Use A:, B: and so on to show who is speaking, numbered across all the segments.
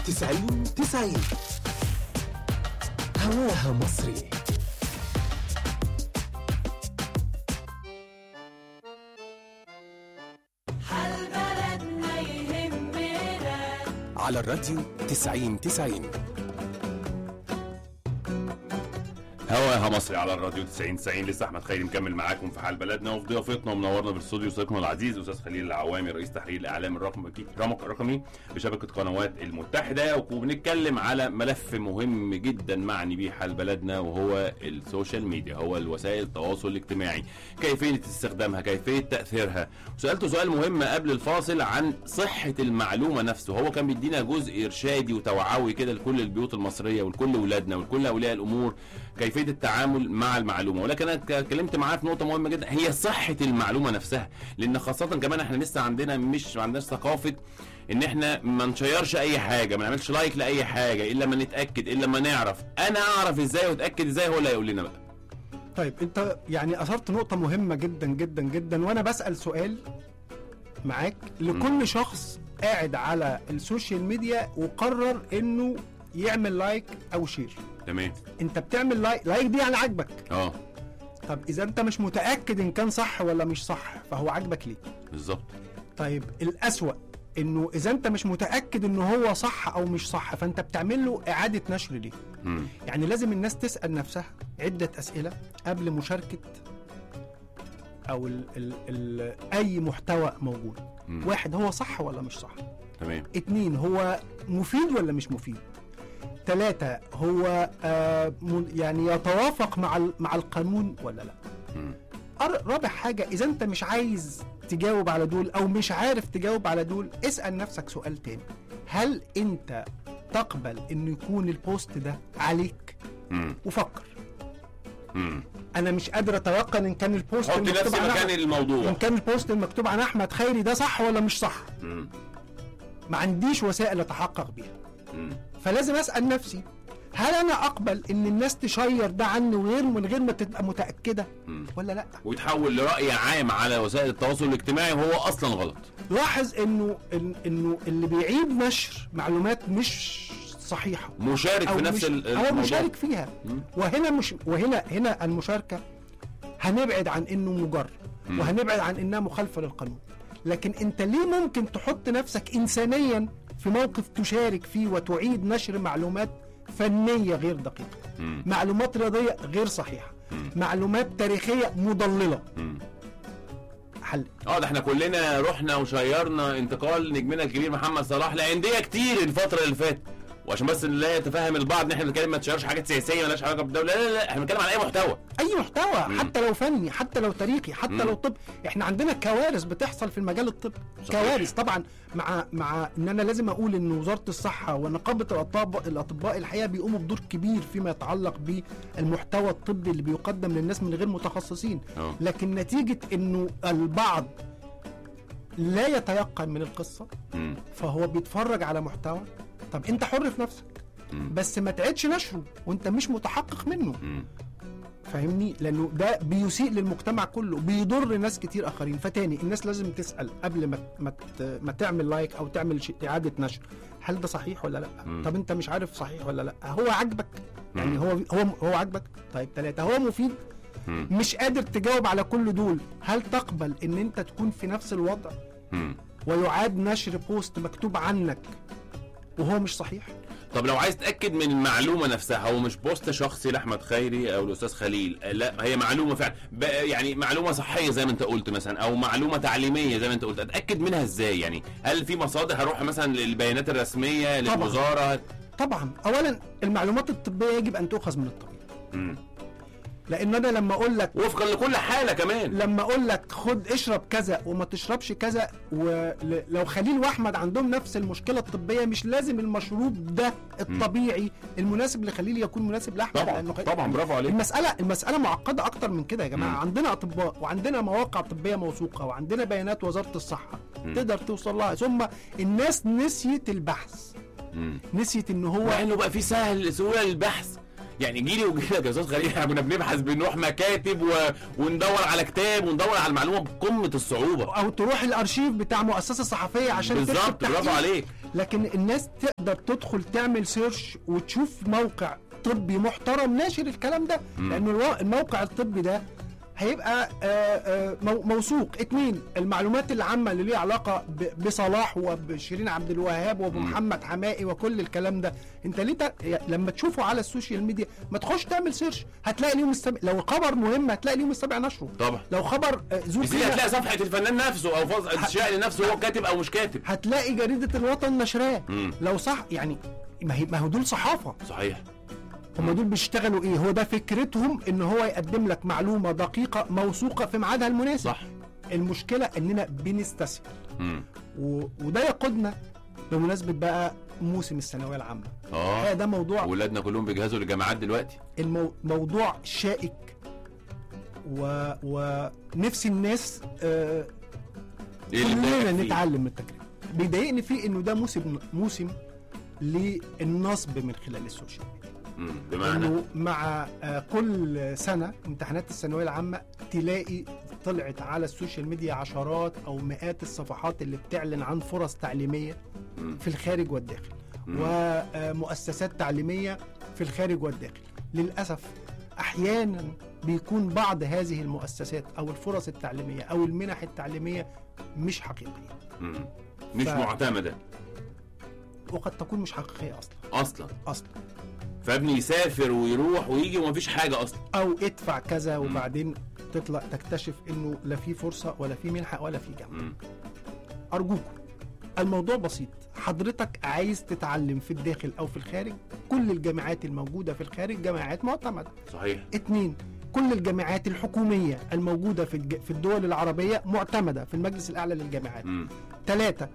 A: 90 90 هواها مصري
B: حالبلدنا يهمنا
A: على الراديو 90 90
C: هواها مصري على الراديو 90 90 لسه احمد خيري مكمل معاكم في حال بلدنا وفي ضيافتنا ومنورنا بالاستوديو صديقنا العزيز استاذ خليل العوامي رئيس تحرير الاعلام الرقمي رمق الرقمي بشبكه قنوات المتحده وبنتكلم على ملف مهم جدا معني بيه حال بلدنا وهو السوشيال ميديا هو الوسائل التواصل الاجتماعي كيفيه استخدامها كيفيه تاثيرها وسالته سؤال مهم قبل الفاصل عن صحه المعلومه نفسه هو كان بيدينا جزء ارشادي وتوعوي كده لكل البيوت المصريه ولكل اولادنا ولكل اولياء الامور كيفيه التعامل مع المعلومه ولكن انا اتكلمت معاه في نقطه مهمه جدا هي صحه المعلومه نفسها لان خاصه كمان احنا لسه عندنا مش ما عندناش ثقافه ان احنا ما نشيرش اي حاجه ما نعملش لايك لاي حاجه الا ما نتاكد الا ما نعرف انا اعرف ازاي واتاكد ازاي هو اللي هيقول لنا بقى
D: طيب انت يعني اثرت نقطة مهمة جدا جدا جدا وانا بسأل سؤال معاك لكل شخص قاعد على السوشيال ميديا وقرر انه يعمل لايك او شير
C: تمام
D: انت بتعمل لايك لايك دي يعني عاجبك
C: اه
D: طب اذا انت مش متأكد ان كان صح ولا مش صح فهو عاجبك ليه
C: بالظبط
D: طيب الأسوأ انه اذا انت مش متأكد انه هو صح او مش صح فانت بتعمل له اعادة نشر ليه
C: مم.
D: يعني لازم الناس تسأل نفسها عدة أسئلة قبل مشاركة أو ال ال ال أي محتوى موجود
C: مم.
D: واحد هو صح ولا مش صح
C: تمام
D: اتنين هو مفيد ولا مش مفيد تلاتة هو آه م- يعني يتوافق مع ال- مع القانون ولا لا
C: مم.
D: أر- رابع حاجة إذا أنت مش عايز تجاوب على دول أو مش عارف تجاوب على دول اسأل نفسك سؤال تاني هل أنت تقبل إنه يكون البوست ده عليك
C: مم.
D: وفكر
C: مم.
D: انا مش قادر اتوقع ان كان البوست
C: حط
D: المكتوب
C: نفسي
D: عن
C: مكان
D: أحمد-
C: الموضوع
D: ان كان البوست المكتوب عن احمد خيري ده صح ولا مش صح
C: مم.
D: ما عنديش وسائل اتحقق بيها
C: مم.
D: فلازم اسال نفسي هل انا اقبل ان الناس تشير ده عني وغير من غير ما تبقى متاكده
C: مم.
D: ولا لا
C: ويتحول لراي عام على وسائل التواصل الاجتماعي وهو اصلا غلط
D: لاحظ انه إن انه اللي بيعيد نشر معلومات مش صحيحه
C: مشارك
D: أو
C: في نفس
D: مش
C: ال-
D: هو
C: الموضوع
D: مشارك فيها
C: مم.
D: وهنا مش وهنا هنا المشاركه هنبعد عن انه مجرد
C: مم.
D: وهنبعد عن انها مخالفه للقانون لكن انت ليه ممكن تحط نفسك انسانيا في موقف تشارك فيه وتعيد نشر معلومات فنيه غير دقيقه
C: مم.
D: معلومات رياضيه غير صحيحه
C: مم.
D: معلومات تاريخيه مضلله
C: مم.
D: حل
C: اه ده احنا كلنا رحنا وشيرنا انتقال نجمنا الكبير محمد صلاح لانديه كتير الفتره اللي فاتت وعشان بس لا يتفهم البعض ان احنا بنتكلم ما تشيرش حاجات سياسيه مالهاش علاقه بالدوله لا لا لا احنا بنتكلم عن اي محتوى
D: اي محتوى
C: مم.
D: حتى لو فني حتى لو تاريخي حتى
C: مم.
D: لو طب احنا عندنا كوارث بتحصل في المجال الطبي
C: صحيح.
D: كوارث طبعا مع مع ان انا لازم اقول ان وزاره الصحه ونقابه الاطباء الاطباء الحقيقه بيقوموا بدور كبير فيما يتعلق بالمحتوى الطبي اللي بيقدم للناس من غير متخصصين
C: اه
D: لكن نتيجه انه البعض لا يتيقن من القصه
C: مم.
D: فهو بيتفرج على محتوى طب انت حر في نفسك
C: مم.
D: بس ما تعيدش نشره وانت مش متحقق منه
C: مم.
D: فاهمني لانه ده بيسيء للمجتمع كله بيضر ناس كتير اخرين فتاني الناس لازم تسال قبل ما ما ت- ما تعمل لايك او تعمل ش- اعاده نشر هل ده صحيح ولا لا
C: مم.
D: طب انت مش عارف صحيح ولا لا هو عاجبك يعني
C: مم.
D: هو هو هو عاجبك طيب ثلاثة هو مفيد
C: مم.
D: مش قادر تجاوب على كل دول هل تقبل ان انت تكون في نفس الوضع
C: مم.
D: ويعاد نشر بوست مكتوب عنك وهو مش صحيح
C: طب لو عايز تاكد من المعلومه نفسها هو مش بوست شخصي لاحمد خيري او الاستاذ خليل لا هي معلومه فعلا ب- يعني معلومه صحيه زي ما انت قلت مثلا او معلومه تعليميه زي ما انت قلت اتاكد منها ازاي يعني هل في مصادر هروح مثلا للبيانات الرسميه
D: طبعاً.
C: للوزاره
D: طبعا اولا المعلومات الطبيه يجب ان تؤخذ من الطبيب
C: مم.
D: لان انا لما اقول لك
C: وفقا لكل حاله كمان
D: لما اقول لك خد اشرب كذا وما تشربش كذا ولو خليل واحمد عندهم نفس المشكله الطبيه مش لازم المشروب ده الطبيعي المناسب لخليل يكون مناسب لاحمد
C: طبعا
D: لأنه خ-
C: طبعا برافو عليك
D: المساله المساله معقده اكتر من كده يا جماعه
C: مم.
D: عندنا اطباء وعندنا مواقع طبيه موثوقه وعندنا بيانات وزاره الصحه
C: مم.
D: تقدر توصل لها ثم الناس نسيت البحث
C: مم.
D: نسيت ان هو
C: مع انه بقى في سهل سهوله للبحث يعني جيلي وجيلك يا استاذ خليل احنا كنا بنبحث بنروح مكاتب و... وندور على كتاب وندور على المعلومه بقمه الصعوبه
D: او تروح الارشيف بتاع مؤسسه صحفيه عشان تكتب
C: بالظبط برافو
D: تحقيق.
C: عليك
D: لكن الناس تقدر تدخل تعمل سيرش وتشوف موقع طبي محترم ناشر الكلام ده
C: مم.
D: لانه الوا- الموقع الطبي ده هيبقى آه، آه، مو- موثوق اتنين المعلومات العامة اللي ليها علاقة ب- بصلاح وبشيرين عبد الوهاب وبمحمد حمائي وكل الكلام ده انت ليه ت- لما تشوفه على السوشيال ميديا ما تخش تعمل سيرش هتلاقي ليهم السبع لو خبر مهم هتلاقي ليهم السبع نشره
C: طبعا
D: لو خبر آه، ذو
C: بس
D: قيمة
C: هتلاقي صفحه الفنان نفسه او فص- الشاعر نفسه هو كاتب او مش كاتب
D: هتلاقي جريدة الوطن نشراه
C: مم.
D: لو صح يعني ما هي ما هو دول صحافة
C: صحيح
D: هم دول بيشتغلوا ايه هو ده فكرتهم ان هو يقدم لك معلومة دقيقة موثوقة في ميعادها المناسب
C: صح
D: المشكلة اننا بنستسهل
C: مم.
D: و... وده يقودنا بمناسبة بقى موسم الثانوية العامة
C: اه
D: ده موضوع
C: ولادنا كلهم بيجهزوا للجامعات دلوقتي
D: المو... موضوع شائك و... ونفسي الناس آه
C: ايه اللي
D: كلنا
C: بتضايقك فيه؟
D: نتعلم من التجربة بيضايقني فيه انه ده موسم موسم للنصب من خلال السوشيال ميديا
C: مم. بمعنى
D: انه مع آه، كل سنه امتحانات الثانويه العامه تلاقي طلعت على السوشيال ميديا عشرات او مئات الصفحات اللي بتعلن عن فرص تعليميه
C: مم.
D: في الخارج والداخل
C: مم.
D: ومؤسسات تعليميه في الخارج والداخل للاسف احيانا بيكون بعض هذه المؤسسات او الفرص التعليميه او المنح التعليميه مش حقيقيه
C: مم. مش
D: ف-
C: معتمده
D: وقد تكون مش حقيقيه اصلا
C: اصلا
D: اصلا
C: فابني يسافر ويروح ويجي ومفيش حاجه اصلا
D: او ادفع كذا وبعدين تطلع تكتشف انه لا في فرصه ولا في منحه ولا في جامعه
C: مم.
D: ارجوكم الموضوع بسيط حضرتك عايز تتعلم في الداخل او في الخارج كل الجامعات الموجوده في الخارج جامعات معتمده
C: صحيح
D: اتنين كل الجامعات الحكوميه الموجوده في الج- في الدول العربيه معتمده في المجلس الاعلى للجامعات
C: مم.
D: ثلاثة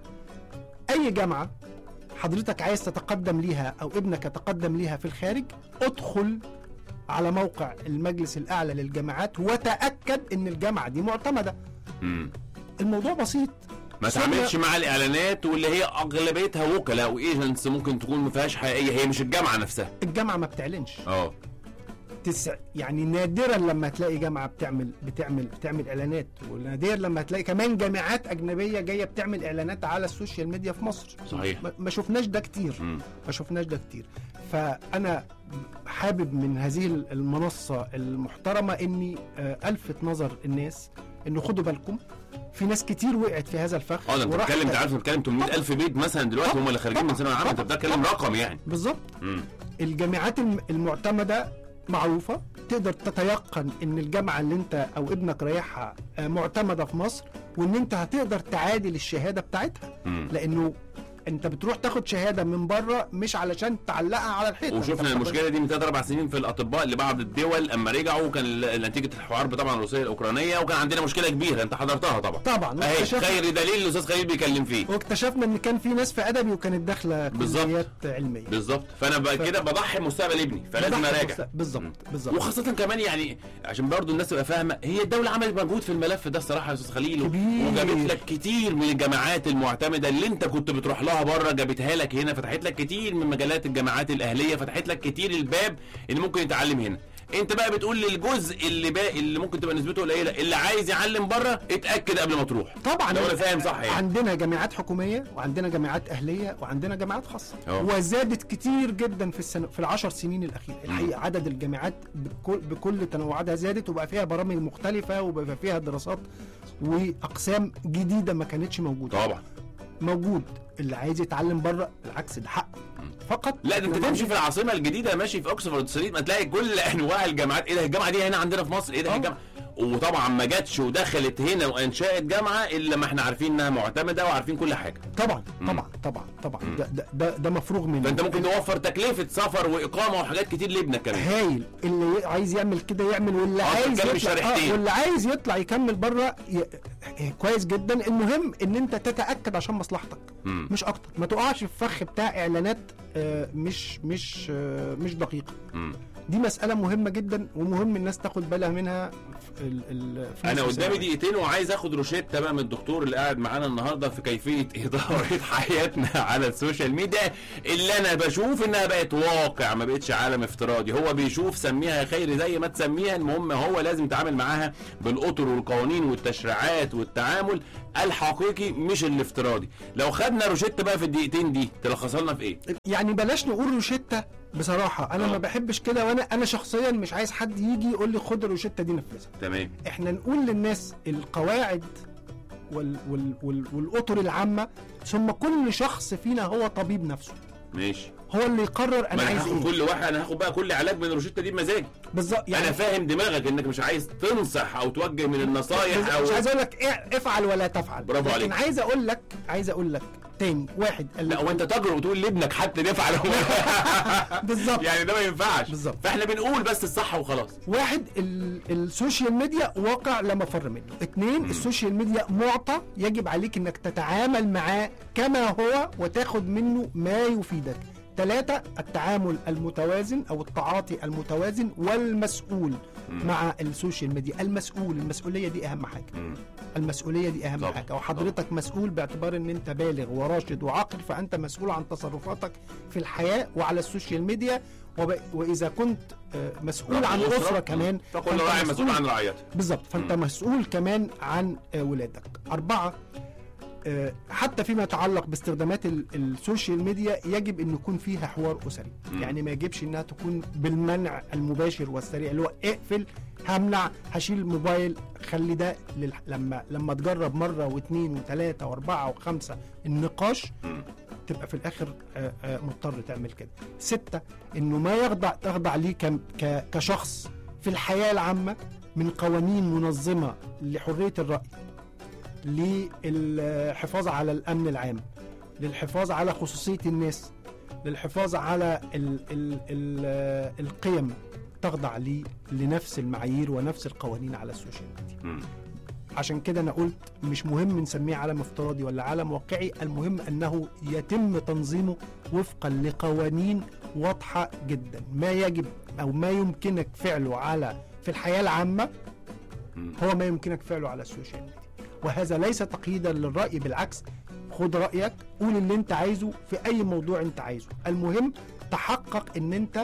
D: أي جامعة حضرتك عايز تتقدم ليها أو ابنك يتقدم ليها في الخارج ادخل على موقع المجلس الأعلى للجامعات وتأكد إن الجامعة دي معتمدة
C: مم.
D: الموضوع بسيط
C: ما
D: ثانية-
C: تعملش مع الاعلانات واللي هي اغلبيتها وكلاء وايجنتس ممكن تكون ما فيهاش حقيقيه هي مش الجامعه نفسها
D: الجامعة ما بتعلنش
C: اه
D: تسع يعني نادرا لما تلاقي جامعة بتعمل بتعمل بتعمل إعلانات ونادرا لما تلاقي كمان جامعات أجنبية جاية بتعمل إعلانات على السوشيال ميديا في مصر
C: صحيح.
D: ما- ما شفناش ده كتير
C: مم.
D: ما شفناش ده كتير فانا حابب من هذه المنصه المحترمه اني آه، الفت نظر الناس انه خدوا بالكم في ناس كتير وقعت في هذا الفخ
C: اه ده انت
D: وراحت-
C: بتتكلم انت عارف بتتكلم 800000 بيت مثلا دلوقتي هم اللي خارجين من ثانويه عامه انت بتتكلم رقم يعني
D: بالظبط
C: مم.
D: الجامعات الم- المعتمده معروفه تقدر تتيقن ان الجامعه اللي انت او ابنك رايحها آه، معتمده في مصر وان انت هتقدر تعادل الشهاده بتاعتها
C: مم.
D: لانه انت بتروح تاخد شهاده من بره مش علشان تعلقها على الحيطه أنت
C: وشفنا
D: بتاخد-
C: المشكله دي من ثلاث اربع سنين في الاطباء لبعض الدول اما رجعوا كان ال- نتيجه الحرب طبعا الروسيه الاوكرانيه وكان عندنا مشكله كبيره انت حضرتها طبعا
D: طبعا
C: اهي
D: واكتشفنا-
C: خير دليل الاستاذ خليل بيتكلم فيه
D: واكتشفنا ان كان في ناس في ادبي وكانت داخله
C: بالظبط.
D: كليات علميه
C: بالظبط فانا بقى
D: ف-
C: كده بضحي مستقبل ابني فلازم
D: بضحك
C: اراجع
D: بس- بالظبط بالظبط
C: وخاصة كمان يعني عشان برضو الناس تبقى فاهمة هي الدولة عملت مجهود في الملف ده الصراحة يا أستاذ خليل
D: كبير.
C: وجابت لك كتير من الجامعات المعتمدة اللي أنت كنت بتروح لها بره جابتها لك هنا فتحت لك كتير من مجالات الجامعات الأهلية فتحت لك كتير الباب اللي ممكن يتعلم هنا انت بقى بتقول للجزء اللي باقي اللي ممكن تبقى نسبته قليله اللي عايز يعلم بره اتاكد قبل ما تروح
D: طبعا
C: لو انا فاهم صح يعني
D: عندنا جامعات حكوميه وعندنا جامعات اهليه وعندنا جامعات خاصه
C: أوه.
D: وزادت كتير جدا في السنة في العشر سنين الاخيره الحقيقه عدد الجامعات بكل, بكل تنوعاتها زادت وبقى فيها برامج مختلفه وبقى فيها دراسات واقسام جديده ما كانتش موجوده
C: طبعا
D: موجود اللي عايز يتعلم بره بالعكس ده حقه فقط
C: لا ده انت
D: إحنا
C: تمشي في العاصمه الجديده ماشي في اوكسفورد ستريت ما تلاقي كل انواع الجامعات ايه ده الجامعه دي هنا عندنا في مصر ايه ده
D: اه.
C: الجامعه وطبعا ما جاتش ودخلت هنا وانشات جامعه الا ما احنا عارفين انها معتمده وعارفين كل حاجه
D: طبعا
C: مم.
D: طبعا طبعا طبعا ده ده ده, ده مفروغ منه
C: فانت ممكن توفر تكلفه سفر واقامه وحاجات كتير لابنك كمان
D: هايل اللي عايز يعمل كده يعمل واللي
C: اه،
D: عايز
C: تتكلم
D: يطلع
C: الشريحتين.
D: اه واللي عايز يطلع يكمل بره ي... اه، كويس جدا المهم ان انت تتاكد عشان مصلحتك
C: مم.
D: مش اكتر ما تقعش في فخ بتاع اعلانات اه، مش مش اه، مش دقيقه
C: مم.
D: دي مساله مهمه جدا ومهم الناس تاخد بالها منها في ال ال في
C: انا
D: نص
C: قدامي
D: ساعة.
C: دقيقتين وعايز اخد روشته بقى من الدكتور اللي قاعد معانا النهارده في كيفيه اداره حياتنا على السوشيال ميديا اللي انا بشوف انها بقت واقع ما بقتش عالم افتراضي هو بيشوف سميها يا خير زي ما تسميها المهم هو لازم يتعامل معاها بالاطر والقوانين والتشريعات والتعامل الحقيقي مش الافتراضي لو خدنا روشته بقى في الدقيقتين دي تلخصها لنا في ايه
D: يعني بلاش نقول روشته بصراحه انا
C: آه.
D: ما بحبش كده وانا انا شخصيا مش عايز حد يجي يقول لي خد الروشته دي نفذها
C: تمام
D: احنا نقول للناس القواعد وال وال وال والاطر العامه ثم كل شخص فينا هو طبيب نفسه
C: ماشي
D: هو اللي يقرر
C: ما
D: انا
C: انا
D: عايز
C: هاخد
D: ايه
C: كل واحد انا هاخد بقى كل علاج من الروشته دي بمزاجي
D: بالظبط
C: يعني انا
D: يعني
C: فاهم دماغك انك مش عايز تنصح او توجه من النصايح او
D: مش عايز اقول لك إيه افعل ولا تفعل
C: برافو
D: لكن
C: عليك.
D: عايز اقول لك عايز اقول لك تاني واحد قال
C: لا
D: لك-
C: وانت تجرؤ وتقول لابنك حتى يفعل هو
D: بالظبط
C: يعني ده ما ينفعش
D: بالظبط.
C: فاحنا بنقول بس الصح وخلاص
D: واحد ال السوشيال ميديا واقع لا مفر منه اتنين السوشيال ميديا معطى يجب عليك انك تتعامل معاه كما هو وتاخد منه ما يفيدك ثلاثة التعامل المتوازن او التعاطي المتوازن والمسؤول مع السوشيال ميديا المسؤول المسؤولية دي اهم حاجة المسؤولية دي اهم
C: طبعا.
D: حاجة وحضرتك مسؤول باعتبار ان انت بالغ وراشد وعاقل فانت مسؤول عن تصرفاتك في الحياة وعلى السوشيال ميديا وب... واذا كنت آه، مسؤول عن اسرة كمان
C: فكل
D: فأنت
C: راعي مسؤول عن رعيته
D: بالظبط فانت مسؤول كمان عن آه، ولادك أربعة آه، حتى فيما يتعلق باستخدامات ال- السوشيال ميديا يجب ان يكون فيها حوار اسري
C: مم.
D: يعني ما يجبش انها تكون بالمنع المباشر والسريع اللي هو اقفل همنع هشيل الموبايل خلي ده لل... لما لما تجرب مره واثنين وثلاثه واربعه وخمسه النقاش
C: مم.
D: تبقى في الاخر آه، آه، مضطر تعمل كده ستة انه ما يخضع تخضع ليه كم- ك- كشخص في الحياة العامة من قوانين منظمة لحرية الرأي للحفاظ على الأمن العام للحفاظ على خصوصية الناس للحفاظ على ال ال ال آه، القيم تخضع ليه لنفس المعايير ونفس القوانين على السوشيال ميديا
C: مم.
D: عشان كده انا قلت مش مهم نسميه عالم افتراضي ولا عالم واقعي المهم انه يتم تنظيمه وفقا لقوانين واضحه جدا ما يجب او ما يمكنك فعله على في الحياه العامه
C: مم.
D: هو ما يمكنك فعله على السوشيال ميديا وهذا ليس تقييدا للراي بالعكس خد رايك قول اللي انت عايزه في اي موضوع انت عايزه المهم تحقق ان انت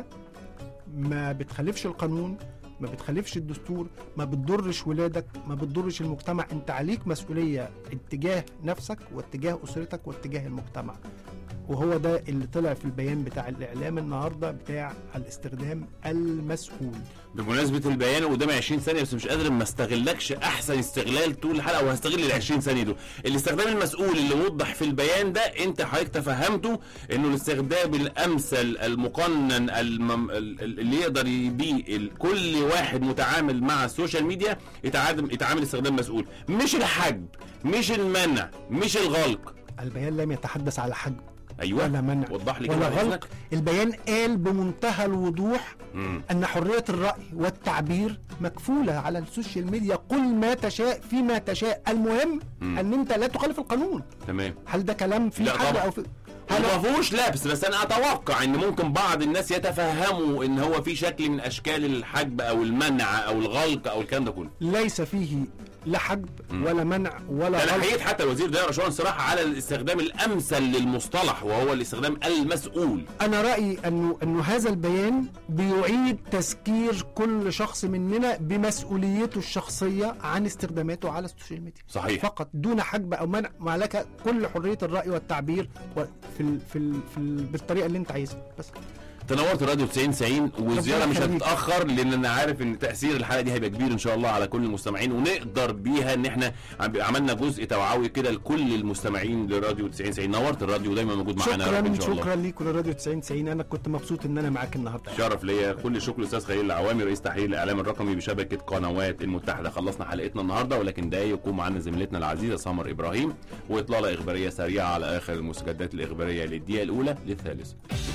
D: ما بتخالفش القانون ما بتخالفش الدستور ما بتضرش ولادك ما بتضرش المجتمع انت عليك مسؤولية اتجاه نفسك واتجاه اسرتك واتجاه المجتمع وهو ده اللي طلع في البيان بتاع الاعلام النهارده بتاع الاستخدام المسؤول
C: بمناسبه البيان قدامي 20 ثانيه بس مش قادر ما استغلكش احسن استغلال طول الحلقه وهستغل ال 20 ثانيه دول الاستخدام المسؤول اللي وضح في البيان ده انت حضرتك تفهمته انه الاستخدام الامثل المقنن المم... ال- ال- اللي يقدر بيه ال- كل واحد متعامل مع السوشيال ميديا يتعامل يتعامل استخدام مسؤول مش الحجب مش المنع مش الغلق
D: البيان لم يتحدث على حجم
C: ايوه
D: ولا منع
C: وضح لي كده
D: ولا
C: بعد
D: غلق
C: إذنك.
D: البيان قال بمنتهى الوضوح
C: مم.
D: ان حريه الراي والتعبير مكفوله على السوشيال ميديا قل ما تشاء فيما تشاء المهم
C: مم.
D: ان انت لا تخالف القانون
C: تمام
D: هل ده كلام فيه
C: لا
D: حاجه
C: طبعا.
D: او في
C: هو
D: هل
C: ما فيهوش لبس بس انا اتوقع ان ممكن بعض الناس يتفهموا ان هو في شكل من اشكال الحجب او المنع او الغلق او الكلام ده كله
D: ليس فيه لا حجب
C: مم.
D: ولا منع ولا
C: انا
D: غلط
C: حقيقة حتى الوزير ده رشوان صراحه على الاستخدام الامثل للمصطلح وهو الاستخدام المسؤول
D: انا رايي انه انه هذا البيان بيعيد تذكير كل شخص مننا بمسؤوليته الشخصيه عن استخداماته على السوشيال ميديا
C: صحيح
D: فقط دون حجب او منع ما لك كل حريه الراي والتعبير و- في ال في ال في ال بالطريقه اللي انت عايزها بس
C: تنورت راديو 90 90 والزياره
D: ربنا
C: مش
D: يخليك.
C: هتتاخر لان انا عارف ان تاثير الحلقه دي هيبقى كبير ان شاء الله على كل المستمعين ونقدر بيها ان احنا عم- عملنا جزء توعوي كده لكل المستمعين لراديو 90 90 نورت الراديو دايما موجود معانا يا رب
D: شكرا
C: ان شاء الله
D: شكرا ليك ولراديو 90 90 انا كنت مبسوط ان انا معاك النهارده
C: شرف ليا كل الشكر الاستاذ خليل العوامي رئيس تحرير الاعلام الرقمي بشبكه قنوات المتحده خلصنا حلقتنا النهارده ولكن ده يكون معانا زميلتنا العزيزه سمر ابراهيم واطلاله اخباريه سريعه على اخر المستجدات الاخباريه للدقيقه الاولى للثالثه